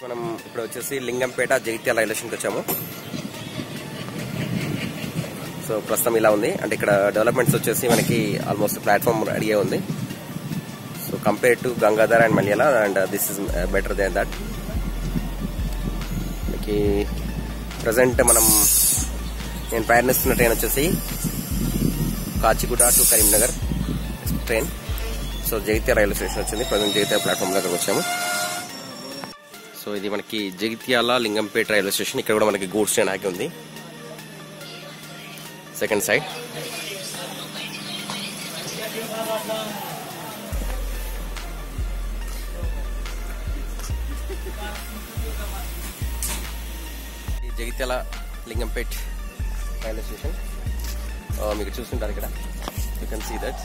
మనం ఇప్పుడు వచ్చేసి లింగంపేట జగిత్యాల రైల్వే స్టేషన్కి వచ్చాము సో ప్రస్తుతం ఇలా ఉంది అంటే ఇక్కడ డెవలప్మెంట్స్ వచ్చేసి మనకి ఆల్మోస్ట్ ప్లాట్ఫామ్ రెడీ ఉంది so compare to Gangadhar and Malayala and this is better than that మనకి ప్రజెంట్ మనం నేను ప్రయాణిస్తున్న ట్రైన్ వచ్చేసి Kacheguda to Karimnagar train so Jagtial railway station వచ్చింది ప్రజెంట్ జగిత్యాల ప్లాట్ఫామ్ దగ్గరకు వచ్చాము సో ఇది మనకి జగిత్యాల లింగంపేట రైల్వే స్టేషన్ ఇక్కడ కూడా మనకి గూడ్స్ ట్రైన్ ఆగి ఉంది సెకండ్ సైడ్ ఈ జగిత్యాల లింగంపేట్ రైల్వే స్టేషన్ ఆ, మీకు చూస్తుంటారు ఇక్కడ you can see that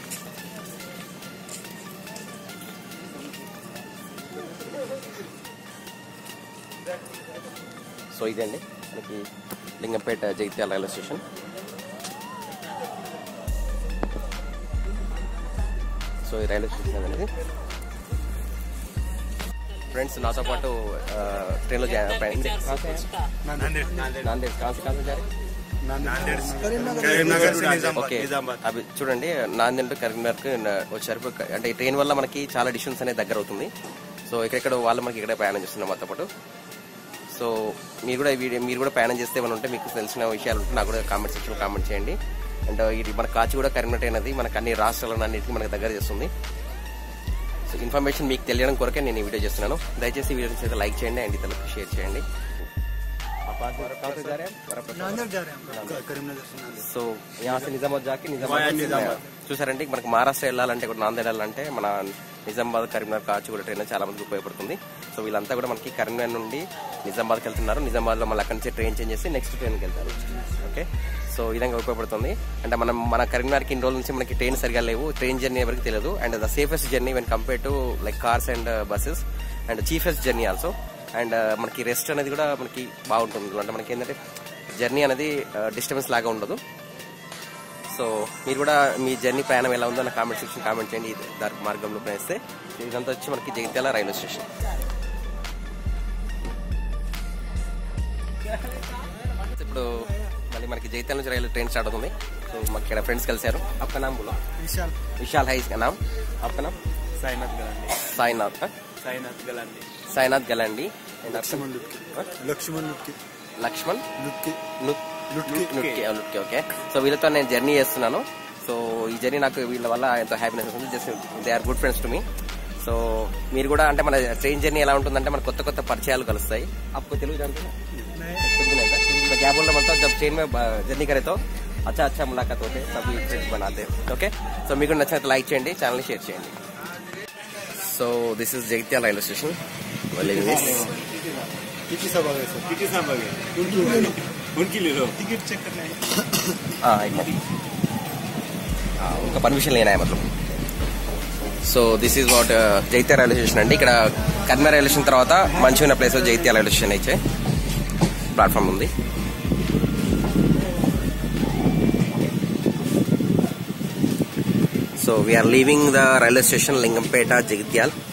so ఇదండి మనకి Lingampet Jagtial railway station so ఈ రైల్వే స్టేషన్ అనేది ఫ్రెండ్స్ నాతో పాటు ఆ, ట్రైన్లో జా- ప్రయాణం- నాందేడ్ కాసి కాసి జారీ ఓకే అవి చూడండి నాందేడ్ కరీంనగర్ కి వచ్చారు ఇప్పుడు అంటే ఈ ట్రైన్ వల్ల మనకి చాలా డిస్టెన్స్ అనేది దగ్గర అవుతుంది సో ఇక్కడెక్కడ వాళ్ళు మనకి ఇక్కడే ప్రయాణం చేస్తున్నాం మాతో పాటు సో మీరు కూడా ఈ వీడియో మీరు కూడా ప్రయాణం చేస్తే ఏమైనా ఉంటే మీకు తెలిసిన విషయాలు ఉంటే నాకు కూడా కామెంట్ సెక్షన్ కామెంట్ చేయండి అండ్ ఇది మన కాచిగూడ కరీంనగర్ అనేది మనకు అన్ని రాష్ట్రాలను అన్నిటికీ మనకు దగ్గర చేస్తుంది సో ఇన్ఫర్మేషన్ మీకు తెలియడం కొరకే నేను ఈ వీడియో చేస్తున్నాను దయచేసి ఈ వీడియో అయితే లైక్ చేయండి అండ్ ఇతరులకు షేర్ చేయండి नांदेड़ जा रहे हैं हम लोग करीमनगर से नांदेड़ సో यहाँ से నిజామాబాద్ జాకి నిజామాబాద్ చూసారంటే మనకు మహారాష్ట్ర వెళ్ళాలంటే కూడా నాందేడ్ వెళ్ళాలంటే మన నిజామాబాద్ కరీంనగర్ కాచిగూడ ట్రైన్ చాలా మందికి ఉపయోగపడుతుంది సో వీళ్ళంతా కూడా మనకి కరీంనగర్ నుండి నిజామాబాద్కి వెళ్తున్నారు నిజామాబాద్ లో మళ్ళీ అక్కడి నుంచి ట్రైన్ చేంజ్ చేసి నెక్స్ట్ ట్రైన్కి వెళ్తారు ఓకే సో ఈ విధంగా ఉపయోగపడుతుంది అంటే మనం మన కరీంనగర్కి ఇన్ని రోజుల నుంచి మనకి ట్రైన్ సరిగా లేవు ట్రైన్ జర్నీ ఎవరికి తెలియదు and the safest journey when compare to like cars and buses and cheapest journey also and మనకి రెస్ట్ అనేది కూడా మనకి బాగుంటుంది అంటే మనకి ఏంటంటే జర్నీ అనేది డిస్టర్బెన్స్ లాగా ఉండదు సో మీరు కూడా మీ జర్నీ ప్రయాణం ఎలా ఉందో నా కామెంట్ సెక్షన్ కామెంట్ చేయండి ఇది దారి మార్గంలో ప్రయాణిస్తే ఇదంతా వచ్చి మనకి జగిత్యాల రైల్వే స్టేషన్ ఇప్పుడు మళ్ళీ మనకి జగిత్యాల నుంచి రైల్వే ట్రైన్ స్టార్ట్ అవుతుంది సో మాకు ఇక్కడ ఫ్రెండ్స్ కలిశారు आपका नाम बोलो विशाल विशाल है इसका नाम आपका नाम साईनाथ गलांडे साईनाथ हाँ? Sainath Galande Sainath Galandi and Lakshman Lutke What? लक्ष्मण लुटके లక్ష్మణ్ लुटके లుక్ లుట్కే. లుట్కే లుట్కే ఓకే సో వీళ్ళతో నేను జర్నీ చేస్తున్నాను సో ఈ జర్నీ నాకు వీళ్ళ వల్ల ఎంతో హ్యాపీనెస్ ఉంది just they are good friends to me so మీరు కూడా అంటే మన ట్రైన్ జర్నీ ఎలా ఉంటుందంటే మన కొత్త కొత్త పరిచయాలు కలుస్తాయి आपको తెలుగు जानते हैं कुछ भी नहीं था मैं क्या बोल रहा मतलब जब ट्रेन में जर्नी करे तो अच्छा अच्छा मुलाकात होते सभी फ्रेंड्स बनाते ఓకే సో మీకు నచ్చినట్టు లైక్ చేయండి ఛానల్ షేర్ చేయండి so this is Jagtial railway station किती सब आ गए सर किती सांभागे उनकी ले लो टिकट चेक करना है ఇంకా పర్మిషన్ లేనా मतलब so this is what Jagtial railway station అండి ఇక్కడ కర్మ రైల్వే స్టేషన్ తర్వాత మంచిగా ఉన్న ప్లేస్ జైత్య రైల్వే స్టేషన్ అయితే ప్లాట్ఫామ్ ఉంది so we are leaving the railway station Lingampet Jagtial